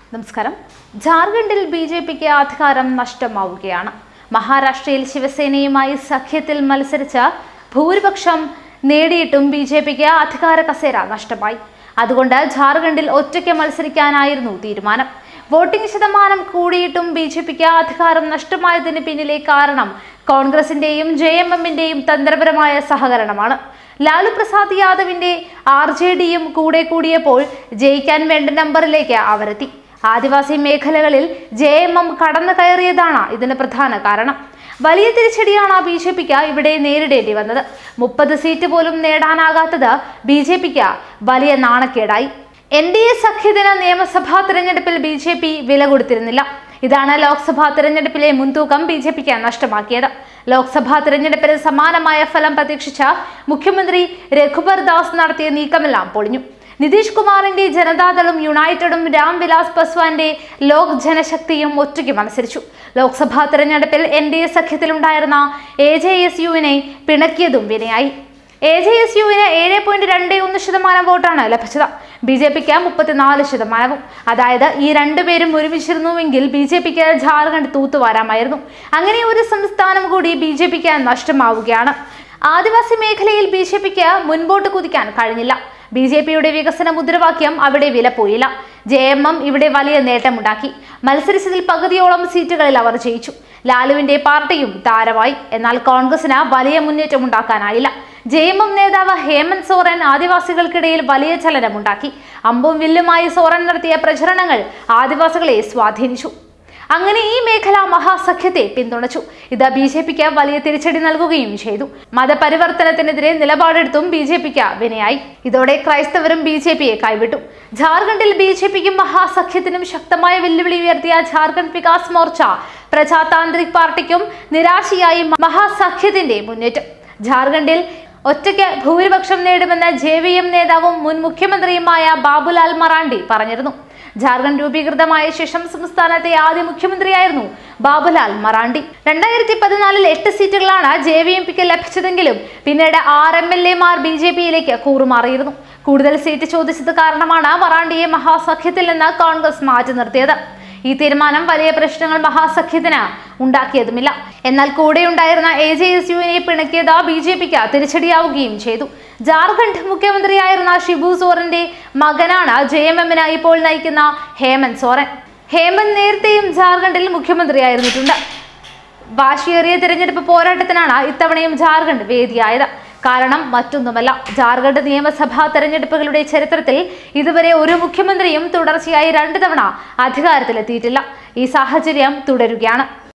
നമസ്കാരം ജാർഖണ്ഡിൽ B J പിക്ക് അധികാരം നഷ്ടമാവുകയാണ് മഹാരാഷ്ട്രയിൽ ശിവസേനയുമായി സഖ്യത്തിൽ മത്സരിച്ച ഭൂരിപക്ഷം നേടിയിട്ടും ബി ജെ പിക്ക് അധികാര കസേര നഷ്ടമായി അതുകൊണ്ട് ജാർഖണ്ഡിൽ ഒറ്റയ്ക്ക് മത്സരിക്കാനായിരുന്നു തീരുമാനം വോട്ടിംഗ് ശതമാനം കൂടിയിട്ടും ബി ജെ പിക്ക് അധികാരം നഷ്ടമായതിന് പിന്നിലെ കാരണം കോൺഗ്രസിന്റെയും ജെ എം എമ്മിന്റെയും തന്ത്രപരമായ സഹകരണമാണ് ലാലു പ്രസാദ് യാദവിന്റെ ആർ ജെ ഡിയും കൂടെ കൂടിയപ്പോൾ ജയിക്കാൻ വേണ്ട നമ്പറിലേക്ക് അവരെത്തി ആദിവാസി മേഖലകളിൽ ജെ എം എം കടന്നു കയറിയതാണ് ഇതിന് പ്രധാന കാരണം വലിയ തിരിച്ചടിയാണ് ബി ജെ പിക്ക് ഇവിടെ നേരിടേണ്ടി വന്നത് മുപ്പത് സീറ്റ് പോലും നേടാനാകാത്തത് ബി ജെ പിക്ക് വലിയ നാണക്കേടായി എൻ ഡി എ സഖ്യത്തിന് നിയമസഭാ തെരഞ്ഞെടുപ്പിൽ ബി ജെ പി വില കൊടുത്തിരുന്നില്ല ഇതാണ് ലോക്സഭാ തെരഞ്ഞെടുപ്പിലെ മുൻതൂക്കം ബി ജെ പിക്ക് നഷ്ടമാക്കിയത് ലോക്സഭാ തെരഞ്ഞെടുപ്പിന് സമാനമായ ഫലം പ്രതീക്ഷിച്ച മുഖ്യമന്ത്രി രഘുബർ ദാസ് നടത്തിയ നീക്കമെല്ലാം പൊളിഞ്ഞു നിതീഷ് കുമാറിന്റെ ജനതാദളും യുണൈറ്റഡും രാംവിലാസ് പസ്വാന്റെ ലോക് ജനശക്തിയും ഒറ്റയ്ക്ക് മത്സരിച്ചു ലോക്സഭാ തെരഞ്ഞെടുപ്പിൽ എൻ ഡി എ സഖ്യത്തിലുണ്ടായിരുന്ന എ ജെ എസ് യുവിനെ പിണക്കിയതും വിനയായി എ ജെ എസ് യുവിന് ഏഴ് പോയിന്റ് രണ്ട് ഒന്ന് ശതമാനം വോട്ടാണ് ലഭിച്ചത് ബി ജെ പിക്ക് മുപ്പത്തിനാല് ശതമാനവും അതായത് ഈ രണ്ടുപേരും ഒരുമിച്ചിരുന്നുവെങ്കിൽ ബി ജെ പിക്ക് ജാർഖണ്ഡ് തൂത്തുവാരാമായിരുന്നു അങ്ങനെ ഒരു സംസ്ഥാനം കൂടി ബി ജെ പിക്ക് നഷ്ടമാവുകയാണ് ആദിവാസി മേഖലയിൽ ബി ജെ പിക്ക് മുൻപോട്ട് കുതിക്കാൻ കഴിഞ്ഞില്ല ബി ജെ പിയുടെ വികസന മുദ്രാവാക്യം അവിടെ വിലപ്പോയില്ല ജെ എം എം ഇവിടെ വലിയ നേട്ടമുണ്ടാക്കി മത്സരിച്ചതിൽ പകുതിയോളം സീറ്റുകളിൽ അവർ ജയിച്ചു ലാലുവിന്റെ പാർട്ടിയും താരമായി എന്നാൽ കോൺഗ്രസിന് വലിയ മുന്നേറ്റം ഉണ്ടാക്കാനായില്ല ജെ എം എം നേതാവ് ഹേമന്ത് സോറൻ ആദിവാസികൾക്കിടയിൽ വലിയ ചലനമുണ്ടാക്കി അമ്പും വില്ലുമായി സോറൻ നടത്തിയ പ്രചരണങ്ങൾ ആദിവാസികളെ സ്വാധീനിച്ചു അങ്ങനെ ഈ മേഖല മഹാസഖ്യത്തെ പിന്തുണച്ചു ഇത് ബി ജെ പിക്ക് വലിയ തിരിച്ചടി നൽകുകയും ചെയ്തു മതപരിവർത്തനത്തിനെതിരെ നിലപാടെടുത്തും ബി ജെ പിക്ക് വിനയായി ഇതോടെ ക്രൈസ്തവരും ബി ജെ പിയെ കൈവിട്ടു ജാർഖണ്ഡിൽ ബി ജെ പിക്കും മഹാസഖ്യത്തിനും ശക്തമായ വെല്ലുവിളി ഉയർത്തിയ ജാർഖണ്ഡ് വികാസ് മോർച്ച പ്രജാതാന്ത്രിക് പാർട്ടിക്കും നിരാശയായി മഹാസഖ്യത്തിന്റെ മുന്നേറ്റം ജാർഖണ്ഡിൽ ഒറ്റയ്ക്ക് ഭൂരിപക്ഷം നേടുമെന്ന് ജെ വി എം നേതാവും മുൻ മുഖ്യമന്ത്രിയുമായ ബാബുലാൽ മറാണ്ടി പറഞ്ഞിരുന്നു ജാർഖണ്ഡ് രൂപീകൃതമായ ശേഷം സംസ്ഥാനത്തെ ആദ്യ മുഖ്യമന്ത്രിയായിരുന്നു ബാബുലാൽ മറാണ്ടി രണ്ടായിരത്തി പതിനാലിൽ എട്ട് സീറ്റുകളാണ് ജെ വി എം പിക്ക് ലഭിച്ചതെങ്കിലും പിന്നീട് ആറ് എം എൽ എമാർ ബി ജെ പിയിലേക്ക് കൂറുമാറിയിരുന്നു കൂടുതൽ സീറ്റ് ചോദിച്ചത് കാരണമാണ് മറാണ്ടിയെ മഹാസഖ്യത്തിൽ നിന്ന് കോൺഗ്രസ് മാറ്റി നിർത്തിയത് ഈ തീരുമാനം വലിയ പ്രശ്നങ്ങൾ മഹാസഖ്യത്തിന് ഉണ്ടാക്കിയതുമില്ല എന്നാൽ കൂടെയുണ്ടായിരുന്ന എ ജെ എസ് യുവിനെ പിണക്കിയത് ബി ജെ പിക്ക് തിരിച്ചടിയാവുകയും ചെയ്തു ജാർഖണ്ഡ് മുഖ്യമന്ത്രിയായിരുന്ന ഷിബു സോറന്റെ മകനാണ് ജെ എം എമ്മിന് ഇപ്പോൾ നയിക്കുന്ന ഹേമന്ത് സോറൻ ഹേമന്ത് നേരത്തെയും ജാർഖണ്ഡിൽ മുഖ്യമന്ത്രിയായിരുന്നിട്ടുണ്ട് വാശിയേറിയ തിരഞ്ഞെടുപ്പ് പോരാട്ടത്തിനാണ് ഇത്തവണയും ജാർഖണ്ഡ് വേദിയായത് കാരണം മറ്റൊന്നുമല്ല ജാർഖണ്ഡ് നിയമസഭാ തെരഞ്ഞെടുപ്പുകളുടെ ചരിത്രത്തിൽ ഇതുവരെ ഒരു മുഖ്യമന്ത്രിയും തുടർച്ചയായി രണ്ടു തവണ അധികാരത്തിലെത്തിയിട്ടില്ല ഈ സാഹചര്യം തുടരുകയാണ്